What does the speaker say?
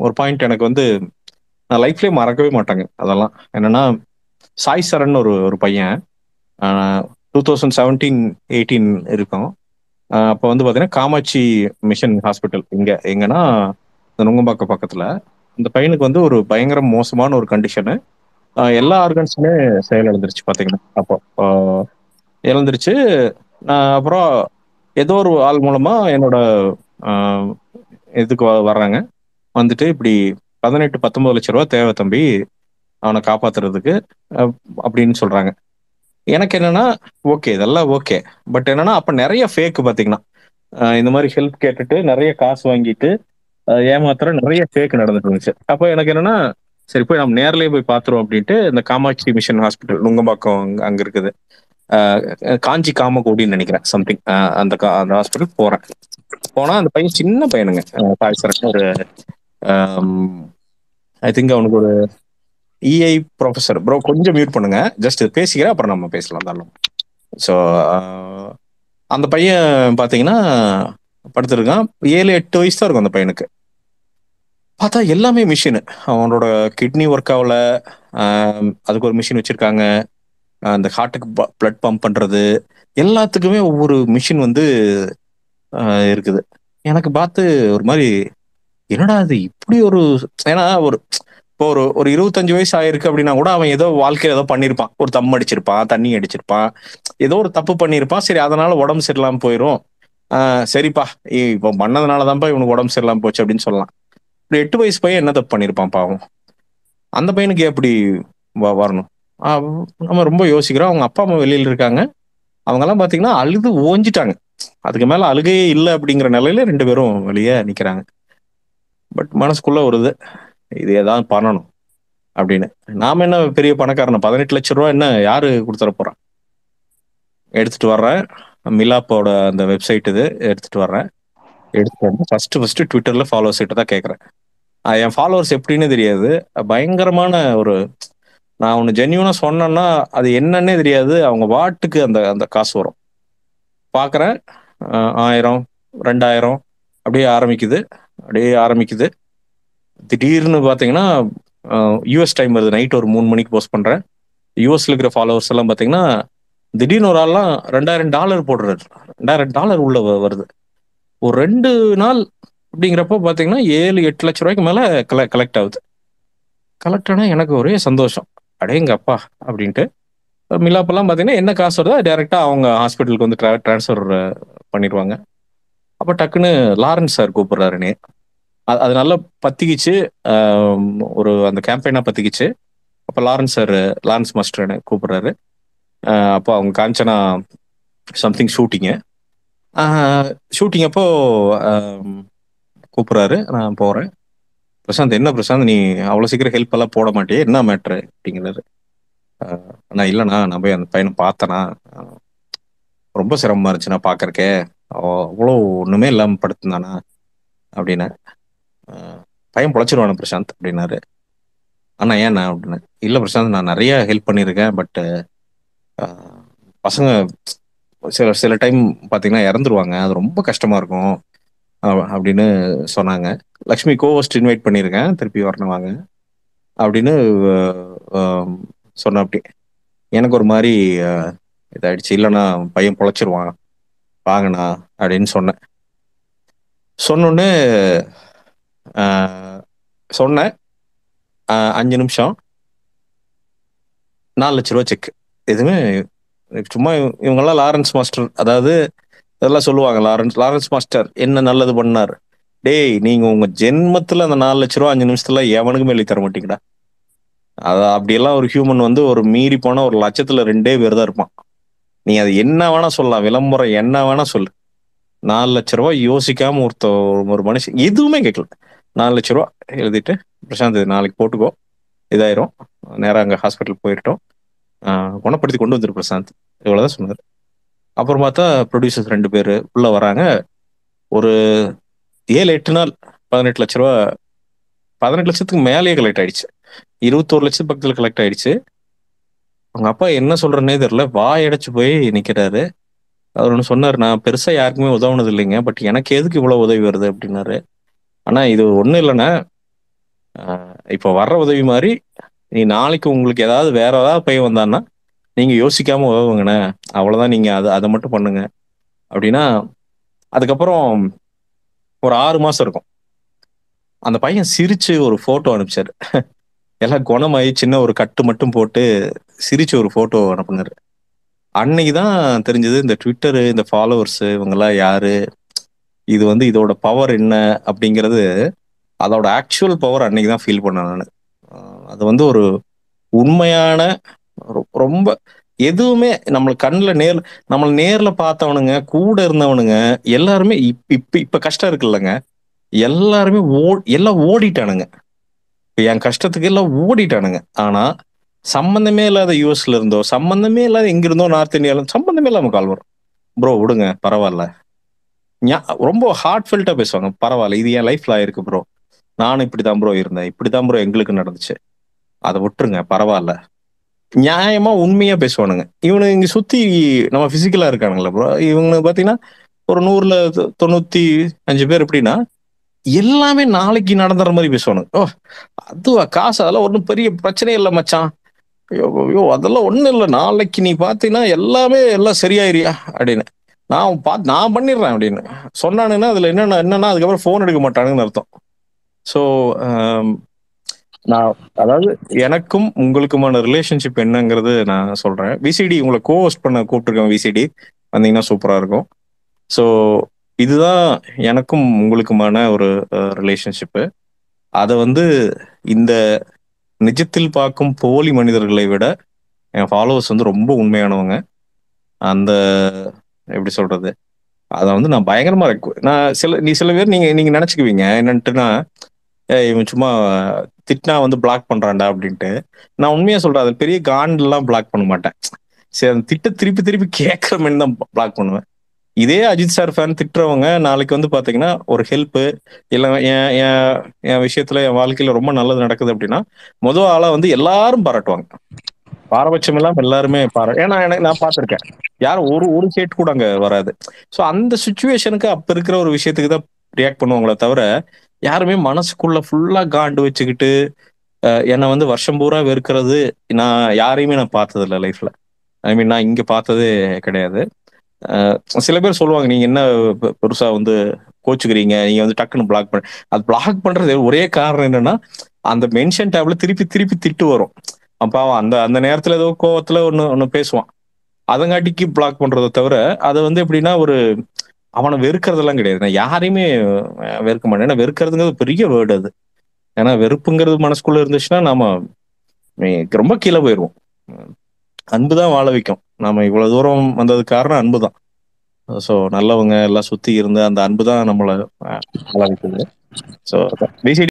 ஒரு பாயிண்ட் எனக்கு வந்து நான் லைஃப்லயே மறக்கவே மாட்டாங்க அதெல்லாம் என்னன்னா சாய் சரண் ஒரு ஒரு பையன் டூ தௌசண்ட் செவன்டீன் எயிட்டீன் இருக்கும் ஆஹ் அப்போ வந்து பார்த்தீங்கன்னா காமாட்சி மிஷன் ஹாஸ்பிட்டல் இங்க எங்கன்னா இந்த நுங்கம்பாக்கம் பக்கத்துல இந்த பையனுக்கு வந்து ஒரு பயங்கர மோசமான ஒரு கண்டிஷனு எல்லா ஆர்கன்ஸுமே செயல் இழந்துருச்சு பார்த்தீங்கன்னா அப்போ ஆஹ் இழந்துருச்சு நான் அப்புறம் ஏதோ ஒரு ஆள் மூலமா என்னோட ஆஹ் இதுக்கு வ- வர்றாங்க வந்துட்டு இப்படி பதினெட்டு பத்தொன்பது லட்ச ரூபா தேவை தம்பி அவனை காப்பாத்துறதுக்கு அஹ் அப்படின்னு சொல்றாங்க எனக்கு என்னன்னா ஓகே இதெல்லாம் ஓகே பட் என்னன்னா அப்ப நிறைய ஃபேக் பாத்தீங்கன்னா அஹ் இந்த மாதிரி ஹெல்ப் கேட்டுட்டு நிறைய காசு வாங்கிட்டு அஹ் ஏமாத்துற நிறைய ஃபேக் நடந்துட்டு இருந்துச்சு அப்போ எனக்கு என்னன்னா சரி போய் நம்ம நேர்லயே போய் பாத்துருவோம் அப்படின்ட்டு இந்த காமாட்சி மிஷன் ஹாஸ்பிட்டல் நுங்கம்பாக்கம் அங்க அங்க இருக்குது அஹ் காஞ்சி காமகோடின்னு நினைக்கிறேன் சம்திங் அந்த கா- அந்த ஹாஸ்பிட்டல் போறேன் போனா அந்த பையன் சின்ன பையனுங்க அஹ் தாய் சரக்கு ஒரு ஐ திங்க் அவனுக்கு ஒரு இஐ ப்ரொஃபஸர் ப்ரோ கொஞ்சம் மியூட் பண்ணுங்க ஜஸ்ட் பேசிக்கிறேன் அப்புறம் நம்ம பேசலாம் தாராளமா ஸோ அந்த பையன் பார்த்தீங்கன்னா படுத்திருக்கான் ஏழு எட்டு வயசு தான் இருக்கும் அந்த பையனுக்கு பார்த்தா எல்லாமே மிஷின் அவனோட கிட்னி ஒர்க் ஆகல ஆம், அதுக்கு ஒரு மிஷின் வச்சிருக்காங்க அந்த ஹார்ட்டுக்கு பிளட் பம்ப் பண்றது எல்லாத்துக்குமே ஒவ்வொரு மிஷின் வந்து ஆஹ், இருக்குது எனக்கு பார்த்து ஒரு மாதிரி என்னடா அது இப்படி ஒரு ஏன்னா ஒரு இப்போ ஒரு ஒரு இருபத்தஞ்சு வயசு ஆயிருக்கு அப்படின்னா கூட அவன் ஏதோ வாழ்க்கையில ஏதோ பண்ணியிருப்பான் ஒரு தம் அடிச்சிருப்பான் தண்ணி அடிச்சிருப்பான் ஏதோ ஒரு தப்பு பண்ணியிருப்பான் சரி அதனால உடம்பு சரியில்லாம போயிடும் ஆஹ் சரிப்பா இ- இப்போ பண்ணதுனால தான்ப்பா இவனுக்கு உடம்பு சரியில்லாம போச்சு அப்படின்னு சொல்லலாம் ஒரு எட்டு வயசு பையன் என்ன தப்பு பண்ணியிருப்பான் பாவம் அந்த பையனுக்கு எப்படி வ- வரணும் ஆஹ் நம்ம ரொம்ப யோசிக்கிறோம் அவங்க அப்பா அம்மா வெளியில இருக்காங்க அவங்கெல்லாம் பாத்தீங்கன்னா அழுது ஓஞ்சிட்டாங்க அதுக்கு மேல அழுகையே இல்லை அப்படிங்கிற நிலையில ரெண்டு பேரும் வெளியே நிக்கிறாங்க பட் மனசுக்குள்ள வருது இது ஏதாவது பண்ணணும் அப்படின்னு நாம என்ன பெரிய பணக்காரன பதினெட்டு லட்சம் ரூபா என்ன யாரு கொடுத்துட போறான் எடுத்துட்டு வர்றேன் மிலாப்போட அந்த வெப்சைட் இது எடுத்துட்டு வர்றேன் எடுத்துட்டு வந்து ஃபர்ஸ்ட் ஃபர்ஸ்ட் ட்விட்டர்ல ஃபாலோவர்ஸ் கிட்ட தான் கேட்கறேன் ஆஹ் என் ஃபாலோவர்ஸ் எப்படின்னு தெரியாது பயங்கரமான ஒரு நான் ஒன்று ஜென்யூனா சொன்னேன்னா அது என்னன்னே தெரியாது அவங்க வாட்டுக்கு அந்த அந்த காசு வரும் பார்க்குறேன் ஆயிரம் ரெண்டாயிரம் அப்படியே ஆரம்பிக்குது அப்படியே ஆரம்பிக்குது திடீர்னு பார்த்தீங்கன்னா யூஎஸ் டைம் வருது நைட் ஒரு மூணு மணிக்கு போஸ்ட் பண்ணுறேன் யூஎஸ்ல இருக்கிற ஃபாலோவர்ஸ் எல்லாம் பார்த்தீங்கன்னா திடீர்னு ஒரு ஆள்லாம் ரெண்டாயிரம் டாலர் போடுறாரு ரெண்டாயிரம் டாலர் உள்ள வ- வருது ஒரு ரெண்டு நாள் அப்படிங்கிறப்போ பார்த்தீங்கன்னா ஏழு எட்டு லட்ச ரூபாய்க்கு மேலே கல கலெக்ட் ஆகுது கலெக்ட் ஆனால் எனக்கு ஒரே சந்தோஷம் அடேங்க அப்பா அப்படின்ட்டு மிலாப்பெல்லாம் பார்த்தீங்கன்னா என்ன காசு வருதோ டேரெக்டாக அவங்க ஹாஸ்பிட்டலுக்கு வந்து ட்ரான்ஸ்ஃபர் பண்ணிடுவாங்க அப்போ டக்குன்னு லாரன்ஸ் சார் கூப்பிடுறாரு என்னைய. அது அது நல்லா பத்திக்கிச்சு ஆம், ஒரு அந்த கேம்பெயினாக பத்திக்கிச்சு அப்போ லாரன்ஸ் சார் லாரன்ஸ் மாஸ்டர் என்னை கூப்பிடுறாரு ஆஹ் அப்போ அவங்க காஞ்சனா சம்திங் ஷூட்டிங்கு ஷூட்டிங் அப்போ ஆம், கூப்பிடுறாரு நான் போகிறேன் பிரசாந்த் என்ன பிரசாந்த் நீ அவ்வளோ சீக்கிரம் ஹெல்ப் எல்லாம் போட மாட்டியே என்ன மேட்ரு அப்படிங்கிறாரு ஆஹ் அண்ணா இல்லைண்ணா நான் போய் அந்த பையனை பார்த்தேனா ஆஹ் ரொம்ப சிரமமா இருந்துச்சுண்ணா பார்க்கறக்கே அவ்வளோ ஒன்றுமே இல்லாமல் படுத்துனானா அப்படின்னு ஆஹ் பையன் பொழைச்சிருவானு பிரசாந்த் அப்படின்னாரு அண்ணா ஏண்ணா அப்படின்னு இல்லை பிரசாந்த் நான் நிறைய ஹெல்ப் பண்ணியிருக்கேன் பட் பசங்க சில சில டைம் பார்த்தீங்கன்னா இறந்துருவாங்க அது ரொம்ப கஷ்டமா இருக்கும் அஹ் அப்படின்னு சொன்னாங்க லக்ஷ்மி கோவஸ்ட் இன்வைட் பண்ணியிருக்கேன் திருப்பி வரணும் வாங்க அப்படின்னு சொன்ன அப்படி எனக்கு ஒரு மாதிரி அஹ், இதாயிடுச்சு இல்லைண்ணா பையன் பொழைச்சிருவான் வாங்கண்ணா அப்படின்னு சொன்னேன் சொன்னோடனே ஆஹ், சொன்னேன் ஆஹ், அஞ்சு நிமிஷம் நாலு லட்ச ரூபா செக் எதுவுமே சும்மா இவ- இவங்கெல்லாம் லாரன்ஸ் மாஸ்டர் அதாவது இதெல்லாம் சொல்லுவாங்க லாரன்ஸ் லாரன்ஸ் மாஸ்டர் என்ன நல்லது பண்ணார் டேய் நீங்க உங்க ஜென்மத்துல அந்த நாலு லட்ச ரூபா அஞ்சு நிமிஷத்துல எவனுக்குமே எழுதி தர மாட்டீங்கடா அது அப்படியெல்லாம் ஒரு ஹியூமன் வந்து ஒரு மீறி போனா ஒரு லட்சத்துல ரெண்டே பேர் தான் இருப்பான் நீ அது என்ன வேணா சொல்லலாம் விளம்பரம் என்ன வேணா சொல்லு நாலு லட்ச ரூபாய் யோசிக்காம ஒருத்த ஒரு மனுஷன் எதுவுமே கேட்கல நாலு லட்ச ரூபா எழுதிட்டு பிரசாந்த் இது நாளைக்கு போட்டுக்கோ இதாயிரும் நேரா அங்க ஹாஸ்பிட்டல் போயிட்டோம் ஆஹ் குணப்படுத்தி கொண்டு வந்துரு பிரசாந்த் இவ்வளவுதான் சொன்னார் அப்புறம் பார்த்தா ப்ரொடியூசர்ஸ் ரெண்டு பேர் உள்ள வராங்க ஒரு ஏழு எட்டு நாள் பதினெட்டு லட்ச ரூபா பதினெட்டு லட்சத்துக்கு மேலேயே கலெக்ட் ஆயிடுச்சு இருபத்தோரு லட்சத்து பக்கத்துல கலெக்ட் ஆயிடுச்சு அவங்க அப்பா என்ன சொல்றேன்னே தெரியல வாய் அடைச்சு போய் நிக்கிறாரு அவர் ஒன்று சொன்னார் நான் பெருசா யாருக்குமே உதவுனது இல்லைங்க பட் எனக்கு எதுக்கு இவ்வளவு உதவி வருது அப்படின்னாரு ஆனா இது ஒண்ணும் இல்லைண்ணா அஹ் இப்போ வர்ற உதவி மாதிரி நீ நாளைக்கு உங்களுக்கு ஏதாவது வேற ஏதாவது பையன் வந்தான்னா நீங்க யோசிக்காம உதவுங்கண்ணே அவ்வளவுதான் நீங்க அதை அதை மட்டும் பண்ணுங்க அப்படின்னா அதுக்கப்புறம் ஒரு ஆறு மாசம் இருக்கும் அந்த பையன் சிரிச்சு ஒரு போட்டோ அனுப்பிச்சாரு எல்லாம் குணமாயி சின்ன ஒரு கட்டு மட்டும் போட்டு சிரிச்சு ஒரு போட்டோ அனுப்புனாரு அன்னைக்கு தான் தெரிஞ்சது இந்த ட்விட்டரு இந்த ஃபாலோவர்ஸ் இவங்கெல்லாம் யாரு இது வந்து இதோட பவர் என்ன அப்படிங்கிறது அதோட ஆக்சுவல் பவர் அன்னைக்கு தான் ஃபீல் பண்ணேன் நான் அது வந்து ஒரு உண்மையான ரொ- ரொம்ப எதுவுமே நம்மளுக்கு கண்ணில் நேர் நம்மள நேர்ல பார்த்தவனுங்க கூட இருந்தவனுங்க எல்லாருமே இப்ப இப்ப இப்ப கஷ்டம் இருக்குல்லங்க எல்லாருமே ஓ எல்லாம் ஓடிட்டானுங்க இப்ப என் கஷ்டத்துக்கு எல்லாம் ஓடிட்டானுங்க ஆனா சம்பந்தமே இல்லாத யூஎஸ்ல இருந்தோ சம்பந்தமே இல்லாத எங்க இருந்தோ நார்த் இந்தியால சம்பந்தமே இல்லாம கால் வரும் ப்ரோ விடுங்க பரவாயில்ல ஞா- ரொம்ப ஹார்ட் ஃபெல்ட்டா பேசுவாங்க பரவாயில்ல இது என் லைஃப்ல ஆயிருக்கு ப்ரோ நானும் இப்படிதான் ப்ரோ இருந்தேன் இப்படிதான் ப்ரோ எங்களுக்கு நடந்துச்சு அதை விட்டுருங்க பரவாயில்ல நியாயமா உண்மையா பேசுவானுங்க இவனு இங்க சுத்தி நம்ம பிசிக்கலா இருக்கானுங்களா ப்ரோ இவங்க பாத்தீங்கன்னா ஒரு நூறுல தொ- தொண்ணூத்தி அஞ்சு பேர் எப்படின்னா எல்லாமே நாளைக்கு நடந்துற மாதிரி பேசுவானுங்க ஓ அதுவா காசு அதெல்லாம் ஒன்றும் பெரிய பிரச்சனையே இல்லை மச்சான் ஐயோ ஐயோ அதெல்லாம் ஒண்ணும் இல்லை நாளைக்கு நீ பாத்தீங்கன்னா எல்லாமே எல்லாம் சரியாயிரியா அப்படின்னு நான் பார்த்து நான் பண்ணிடுறேன் அப்படின்னு சொன்னானுன்னா அதுல என்னென்ன என்னன்னா அதுக்கப்புறம் ஃபோன் எடுக்க மாட்டானுங்கன்னு அர்த்தம் ஸோ நான் அதாவது எனக்கும் உங்களுக்குமான ரிலேஷன்ஷிப் என்னங்கிறது நான் சொல்றேன் விசிடி உங்களை கோ ஹோஸ்ட் பண்ண கூப்பிட்டுருக்கேன் விசிடி வந்தீங்கன்னா சூப்பரா இருக்கும் ஸோ இதுதான் எனக்கும் உங்களுக்குமான ஒரு ரிலேஷன்ஷிப்பு அதை வந்து இந்த நிஜத்தில் பார்க்கும் போலி மனிதர்களை விட என் ஃபாலோவர்ஸ் வந்து ரொம்ப உண்மையானவங்க அந்த எப்படி சொல்றது அதை வந்து நான் பயங்கரமா இருக்கு நான் சில நீ சில பேர் நீங்க நீங்க நினைச்சுக்குவீங்க என்னன்ட்டுனா "ஏய், இவன் சும்மா திட்டினா வந்து பிளாக் பண்றான்டா அப்படின்ட்டு நான் உண்மையா சொல்றேன் அது பெரிய காண்டெல்லாம் பிளாக் பண்ண மாட்டேன் சரி அந்த திட்ட திருப்பி திருப்பி கேட்கற மாதிரி தான் பிளாக் பண்ணுவேன் இதே அஜித் சார் ஃபேன் திட்டுறவங்க நாளைக்கு வந்து பாத்தீங்கன்னா ஒரு ஹெல்ப் இல்ல என் என் என் விஷயத்துல என் வாழ்க்கையில ரொம்ப நல்லது நடக்குது அப்படின்னா முதல் ஆளா வந்து எல்லாரும் பாராட்டுவாங்க பாரபட்சம் இல்லாம எல்லாருமே பாரா ஏன்னா எனக்கு நான் பார்த்திருக்கேன் யாரும் ஒரு ஒரு ஹேட் கூட அங்க வராது ஸோ அந்த சுச்சுவேஷனுக்கு அப்ப இருக்கிற ஒரு விஷயத்துக்கு தான் ரியாக்ட் பண்ணுவாங்களே தவிர யாருமே மனசுக்குள்ள ஃபுல்லா காண்டு வச்சுக்கிட்டு அஹ், என்னை வந்து வருஷம் பூரா வெறுக்கிறது நான் யாரையுமே நான் பார்த்தது இல்லை லைஃப்ல ஐ மீன் நான் இங்க பார்த்ததே கிடையாது அஹ், சில பேர் சொல்லுவாங்க நீங்க என்ன பெ- பெருசா வந்து கோச்சுக்கிறீங்க நீங்க வந்து டக்குன்னு பிளாக் பண்ண அது பிளாக் பண்றது ஒரே காரணம் என்னன்னா அந்த மென்ஷன் டேப்ல திருப்பி திருப்பி திட்டு வரும் அப்பா அந்த அந்த நேரத்துல ஏதோ கோவத்துல ஒன்னு ஒன்னு பேசுவான் அதங்காட்டிக்கு பிளாக் பண்றதை தவிர அதை வந்து எப்படின்னா ஒரு அவனை வெறுக்கிறதெல்லாம் கிடையாது நான் யாரையுமே அஹ், வெறுக்க மாட்டேன் ஏன்னா வெறுக்கிறதுங்கிறது பெரிய வேர்டு அது ஏன்னா வெறுப்புங்கிறது மனசுக்குள்ள இருந்துச்சுன்னா நாம மே- ரொம்ப கீழே போயிடுவோம் அன்பு தான் வாழ வைக்கும் நாம இவ்வளவு தூரம் வந்தது காரணம் அன்பு தான் ஸோ நல்லவங்க எல்லாம் சுத்தி இருந்து அந்த அன்பு தான் நம்மளை அஹ், வாழ வைக்குது ஸோ